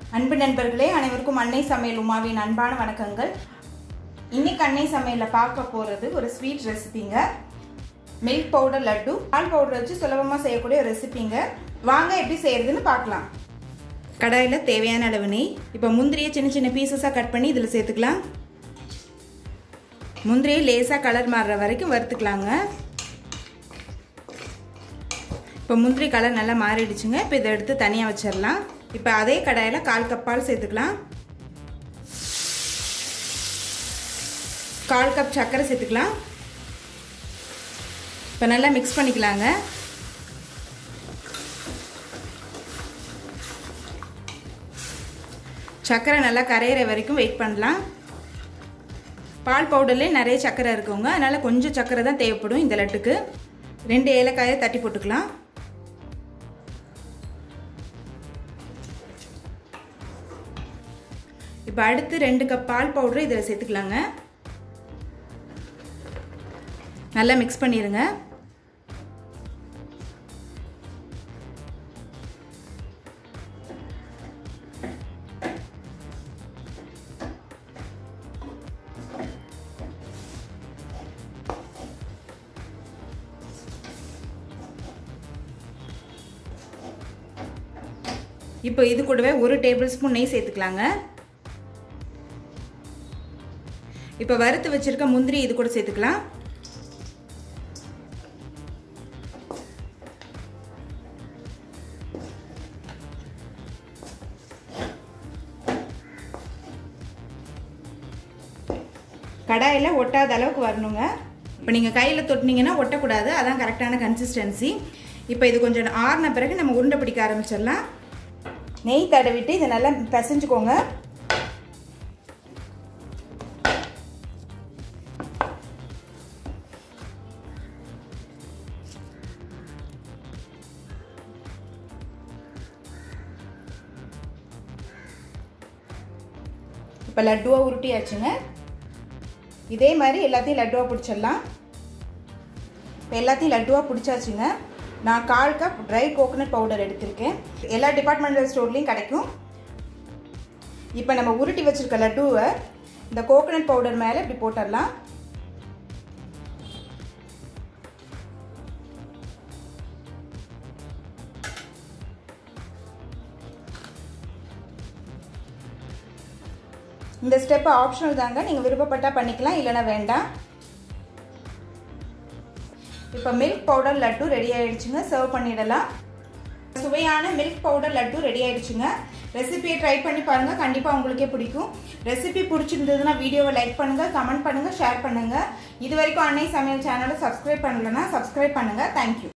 அன்பு நண்பர்களே அனைவருக்கும் அன்னை சமையல் உமாவின் அன்பான வணக்கங்கள் இன்னைக்கு அன்னை சமையலில் பார்க்க போகிறது ஒரு ஸ்வீட் ரெசிபிங்க மில்க் பவுடர் லட்டு பால் பவுடர் வச்சு சுலபமாக செய்யக்கூடிய ஒரு ரெசிபிங்க வாங்க எப்படி செய்யறதுன்னு பார்க்கலாம் கடாயில் தேவையான அளவு நெய் இப்போ முந்திரியை சின்ன சின்ன பீசஸாக கட் பண்ணி இதில் சேர்த்துக்கலாம் முந்திரியை லேசாக கலர் மாறுற வரைக்கும் வறுத்துக்கலாங்க இப்போ முந்திரி கலர் நல்லா மாறிடுச்சுங்க இப்போ இதை எடுத்து தனியாக வச்சிடலாம் இப்போ அதே கடாயில் கால் கப் பால் சேர்த்துக்கலாம் கால் கப் சர்க்கரை சேர்த்துக்கலாம் இப்போ நல்லா மிக்ஸ் பண்ணிக்கலாங்க சர்க்கரை நல்லா கரையிற வரைக்கும் வெயிட் பண்ணலாம் பால் பவுடர்லேயே நிறைய சர்க்கரை இருக்குங்க அதனால் கொஞ்சம் சர்க்கரை தான் தேவைப்படும் இந்த லட்டுக்கு ரெண்டு ஏலக்காயை தட்டி போட்டுக்கலாம் இப்போ அடுத்து ரெண்டு கப் பால் பவுடர் இதில் சேர்த்துக்கலாங்க நல்லா மிக்ஸ் பண்ணிடுங்க இப்போ இது கூடவே ஒரு டேபிள் ஸ்பூன் நெய் சேர்த்துக்கலாங்க இப்போ வறுத்து வச்சிருக்க முந்திரி இது கூட சேர்த்துக்கலாம் கடாயில் ஒட்டாத அளவுக்கு வரணுங்க இப்போ நீங்கள் கையில் தொட்டினீங்கன்னா ஒட்டக்கூடாது அதான் கரெக்டான கன்சிஸ்டன்சி இப்போ இது கொஞ்சம் ஆறின பிறகு நம்ம உருண்டை பிடிக்க ஆரம்பிச்சிடலாம் நெய் தடவிட்டு இதை நல்லா பிசைஞ்சுக்கோங்க இப்போ லட்டுவாக உருட்டியாச்சுங்க இதே மாதிரி எல்லாத்தையும் லட்டுவாக பிடிச்சிடலாம் இப்போ எல்லாத்தையும் லட்டுவாக பிடிச்சாச்சுங்க நான் கால் கப் ட்ரை கோகோனட் பவுடர் எடுத்திருக்கேன் எல்லா டிபார்ட்மெண்டல் ஸ்டோர்லேயும் கிடைக்கும் இப்போ நம்ம உருட்டி வச்சுருக்க லட்டுவை இந்த கோகோனட் பவுடர் மேலே இப்படி போட்டுடலாம் இந்த ஸ்டெப் ஆப்ஷனல் தாங்க நீங்கள் விருப்பப்பட்டால் பண்ணிக்கலாம் இல்லைனா வேண்டாம் இப்போ மில்க் பவுடர் லட்டு ரெடி ஆயிடுச்சுங்க சர்வ் பண்ணிடலாம் சுவையான மில்க் பவுடர் லட்டு ரெடி ஆயிடுச்சுங்க ரெசிபியை ட்ரை பண்ணி பாருங்கள் கண்டிப்பாக உங்களுக்கே பிடிக்கும் ரெசிபி பிடிச்சிருந்ததுன்னா வீடியோவை லைக் பண்ணுங்கள் கமெண்ட் பண்ணுங்கள் ஷேர் பண்ணுங்கள் இது வரைக்கும் அன்னை சமையல் சேனலை சப்ஸ்கிரைப் பண்ணலன்னா சப்ஸ்கிரைப் பண்ணுங்கள் தேங்க்யூ